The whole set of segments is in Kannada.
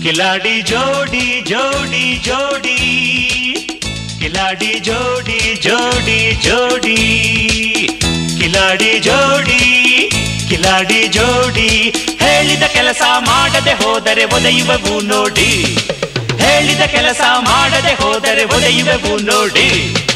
ಕಿಲಾಡಿ ಜೋಡಿ ಜೋಡಿ ಜೋಡಿ ಕಿಲಾಡಿ ಜೋಡಿ ಜೋಡಿ ಜೋಡಿ ಕಿಲಾಡಿ ಜೋಡಿ ಕಿಲಾಡಿ ಜೋಡಿ ಹೇಳಿದ ಕೆಲಸ ಮಾಡದೆ ಹೋದರೆ ಒದೆಯುವೆವು ನೋಡಿ ಹೇಳಿದ ಕೆಲಸ ಮಾಡದೆ ಹೋದರೆ ಒದೆಯುವೆವು ನೋಡಿ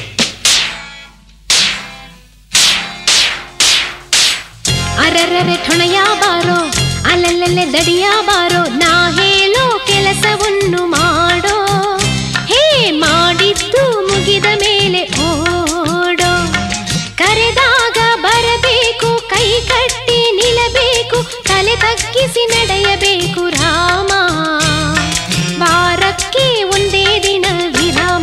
ಅರರರೆ ಠೊಣಯ ಬಾರೋ ಅಲ್ಲಲ್ಲೇ ದಡಿಯ ಬಾರೋ ನಾ ಹೇಳೋ ಕೆಲಸವನ್ನು ಮಾಡೋ ಹೇ ಮಾಡಿದ್ದು ಮುಗಿದ ಮೇಲೆ ಓಡೋ ಕರೆದಾಗ ಬರಬೇಕು ಕೈ ಕಟ್ಟಿ ನಿಲ್ಲಬೇಕು ತಲೆ ತಗ್ಗಿಸಿ ನಡೆಯಬೇಕು ರಾಮ ವಾರಕ್ಕೆ ಒಂದೇ ದಿನ ವಿರಾಮ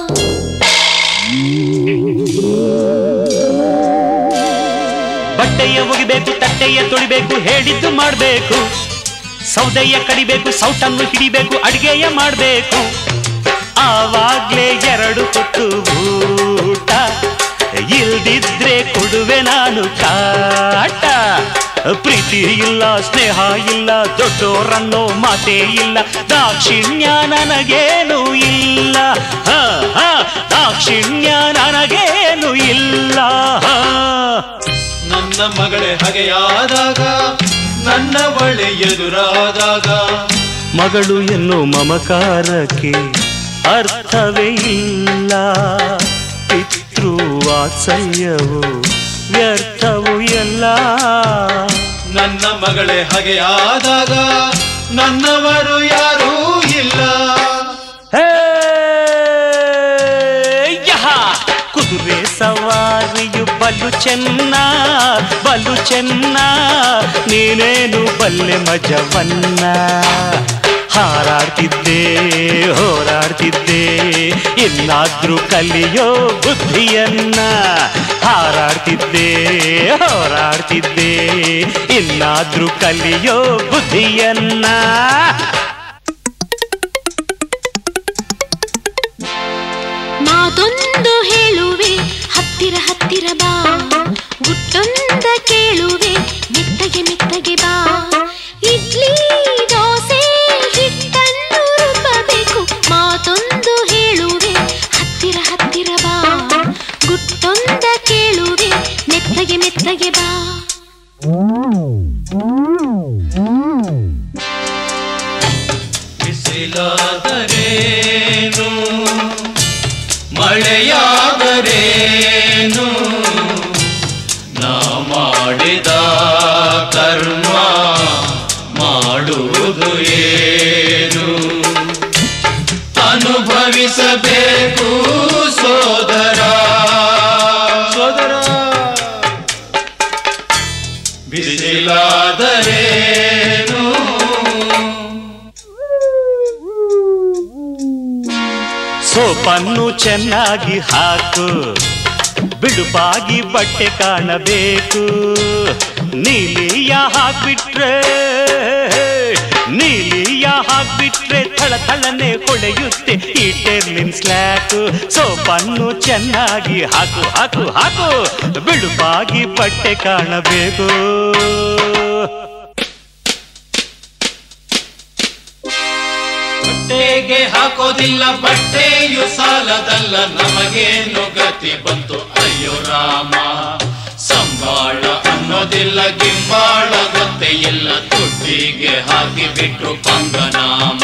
ಬಟ್ಟೆಯ ಒಗಿಬೇಕು ತಟ್ಟೆಯ ತೊಳಿಬೇಕು ಹೇಳಿದ್ದು ಮಾಡಬೇಕು ಸೌದೆಯ ಕಡಿಬೇಕು ಸೌಟನ್ನು ಹಿಡಿಬೇಕು ಅಡಿಗೆಯ ಮಾಡಬೇಕು ಆವಾಗ್ಲೇ ಎರಡು ಹೊತ್ತು ಊಟ ಇಲ್ದಿದ್ರೆ ಕೊಡುವೆ ನಾನು ಕಾಟ ಪ್ರೀತಿ ಇಲ್ಲ ಸ್ನೇಹ ಇಲ್ಲ ದೊಡ್ಡೋರನ್ನೋ ಮಾತೇ ಇಲ್ಲ ದಾಕ್ಷಿಣ್ಯ ನನಗೇನು ಇಲ್ಲ ಹ, ಹ, ದಾಕ್ಷಿಣ್ಯ ನನಗೇನು ಇಲ್ಲ ಹ. ನನ್ನ ಮಗಳೇ ಹಗೆಯಾದಾಗ ನನ್ನ ಬಳಿ ಎದುರಾದಾಗ ಮಗಳು ಎನ್ನೋ ಮಮಕಾರಕ್ಕೆ ಅರ್ಥವೇ ಇಲ್ಲ ಪಿತೃ ವಾತ್ಸಲ್ಯವು ವ್ಯರ್ಥವು ಎಲ್ಲ ನನ್ನ ಮಗಳೇ ಹಗೆಯಾದಾಗ ನನ್ನವರು ಯಾರೂ ಇಲ್ಲ ಹೇ, ಯಹ! ಕುದುರೆ ಸವಾರಿಯು ಬಲು ಚೆನ್ನ ಬಲು ಚೆನ್ನ ನೀನೇನು ಬಲ್ಲೆ ಮಜವನ್ನ ಹಾರಾಡ್ತಿದ್ದೆ ಹೋರಾಡ್ತಿದ್ದೆ ಇನ್ನಾದ್ರೂ ಕಲಿಯೋ ಬುದ್ಧಿಯನ್ನ ಹಾರಾಡ್ತಿದ್ದೆ ಹೋರಾಡ್ತಿದ್ದೆ ಇನ್ನಾದ್ರೂ ಕಲಿಯೋ ಬುದ್ಧಿಯನ್ನ ಮಾತೊಂದು ಹೇಳುವೆ ಹತ್ತಿರ ಹತ್ತಿರ ಬಾ ಗುಟ್ಟೊಂದ ಕೇಳುವೆ ಮೆತ್ತಗೆ ಮೆತ್ತಗೆ ಬಾ ಇಡ್ಲಿ ದೋಸೆ ಹಿಟ್ಟನ್ನು ರುಬ್ಬಬೇಕು ಮಾತೊಂದು ಹೇಳುವೆ ಹತ್ತಿರ ಹತ್ತಿರ ಬಾ ಗುಟ್ಟೊಂದ ಕೇಳುವೆ ಮೆತ್ತಗೆ ಮೆತ್ತಗೆ ಬಾ ಬಿಸಿಲಾದರೇನು ಮಳೆಯಾದರೇನು ನಾ ಮಾಡಿದ ಕರ್ಮ ಮಾಡುವುದು ಏನು ಅನುಭವಿಸಬೇಕು ಸೋದರ ಸೋದರ ಬಿಸಿಲಾದರೇನು ಸೋಪನ್ನು ಚೆನ್ನಾಗಿ ಹಾಕು ಬಿಡುಪಾಗಿ ಬಟ್ಟೆ ಕಾಣಬೇಕು ನೀಲಿಯ ಹಾಕ್ಬಿಟ್ರೆ ನೀಲಿಯ ಹಾಕ್ಬಿಟ್ರೆ ಥಳ ಥಳನೆ ಹೊಳೆಯುತ್ತೆ ಈ ಟೆರ್ಲಿನ್ ಸ್ಲ್ಯಾಕು ಸೋಪನ್ನು ಚೆನ್ನಾಗಿ ಹಾಕು ಹಾಕು ಹಾಕು ಬಿಡುಪಾಗಿ ಬಟ್ಟೆ ಕಾಣಬೇಕು ಬಟ್ಟೆಗೆ ಹಾಕೋದಿಲ್ಲ ಬಟ್ಟೆಯು ಸಾಲದಲ್ಲ ನಮಗೇನು ಗತಿ ಬಂತು ಅಯ್ಯೋ ರಾಮ ಸಂಬಾಳ ಅನ್ನೋದಿಲ್ಲ ಗಿಂಬಾಳ ಗೊತ್ತೇ ಇಲ್ಲ ದುಡ್ಡಿಗೆ ಹಾಕಿ ಬಿಟ್ರು ಪಂಗನಾಮ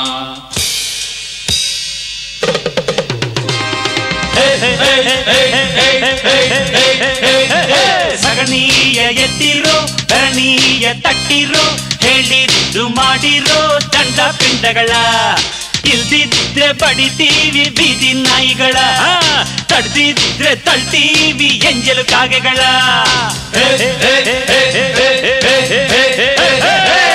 ಸಗಣಿಯ ಎತ್ತಿರೋ ಧರಣೀಯ ತಟ್ಟಿರೋ ಹೇಳಿದ್ದು ಮಾಡಿರೋ ದಂಡ ಪಿಂಡಗಳ ಇಲ್ದಿದ್ರೆ ಬಡಿತೀವಿ ಬೀದಿ ನಾಯಿಗಳ ತಡ್ದಿದ್ರೆ ತಳ್ತೀವಿ ಎಂಜಲು ಕಾಗೆಗಳ ಹೇ, ಹೇ, ಹೇ, ಹೇ, ಹೇ, ಹೇ, ಹೇ, ಹೇ, ಹೇ, ಹೇ.